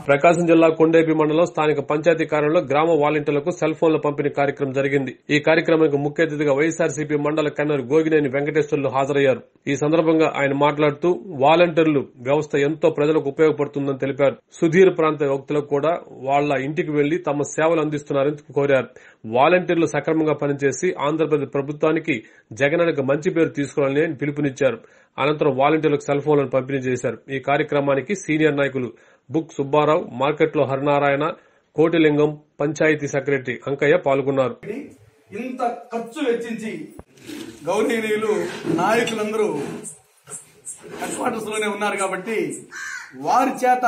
ప్రకాశం జిల్లా కొండేపి మండలం స్థానిక పంచాయతీ కార్యాలయంలో గ్రామ వాలంటీర్లకు సెల్ ఫోన్ల పంపిణీ కార్యక్రమం జరిగింది ఈ కార్యక్రమానికి ముఖ్య అతిథిగా వైఎస్ఆర్సీపీ మండల కన్నర్ గోగినేని వెంకటేశ్వర్లు హాజరయ్యారు ఈ సందర్భంగా ఆయన మాట్లాడుతూ వాలంటీర్లు వ్యవస్థ ఎంతో ప్రజలకు ఉపయోగపడుతుందని తెలిపారు సుధీర్ ప్రాంత వ్యక్తులకు కూడా వాళ్ల ఇంటికి వెళ్లి తమ సేవలు అందిస్తున్నారని కోరారు వాలంటీర్లు సక్రమంగా పనిచేసి ఆంధ్రప్రదేశ్ ప్రభుత్వానికి జగనానికి మంచి పేరు తీసుకోవాలని ఆయన పిలుపునిచ్చారు అనంతరం వాలంటీర్లకు సెల్ ఫోన్లను పంపిణీ చేశారు ఈ కార్యక్రమానికి సీనియర్ నాయకులు బుక్ సుబ్బారావు మార్కెట్లో హరినారాయణ కోటిలింగం పంచాయతీ సెక్రటరీ అంకయ్య పాల్గొన్నారు ఇంత ఖర్చు వెచ్చించి గౌరవనీయులు నాయకులందరూ హెడ్ క్వార్టర్స్ లోనే ఉన్నారు కాబట్టి వారి చేత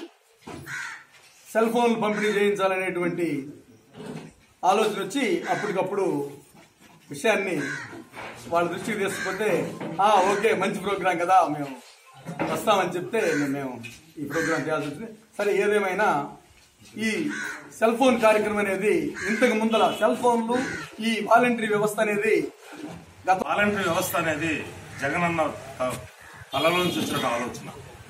సెల్ ఫోన్లు పంపిణీ చేయించాలనేటువంటి ఆలోచన వచ్చి అప్పటికప్పుడు విషయాన్ని వాళ్ళ దృష్టికి తీసుకుంటే ఆ ఓకే మంచి ప్రోగ్రాం కదా మేము వస్తామని చెప్తే మేము ఈ ప్రోగ్రాం చేయాల్సి వచ్చింది సరే ఏదేమైనా ఈ సెల్ ఫోన్ కార్యక్రమం అనేది ఇంతకు ముందల సెల్ ఫోన్లు ఈ వాలంటరీ వ్యవస్థ అనేది గత వాలంటరీ వ్యవస్థ అనేది జగనన్న త- తలలోంచి వచ్చిన ఆలోచన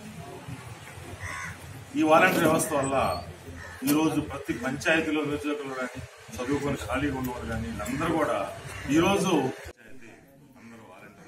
ఈ వాలంటరీ వ్యవస్థ వల్ల ఈరోజు ప్రతి పంచాయతీలో నిరుద్యోగులు కానీ చదువుకొని ఖాళీగా ఉన్నవారు కానీ వీళ్ళందరూ కూడా ఈరోజు పంచాయతీ అందరూ వాలంటరీ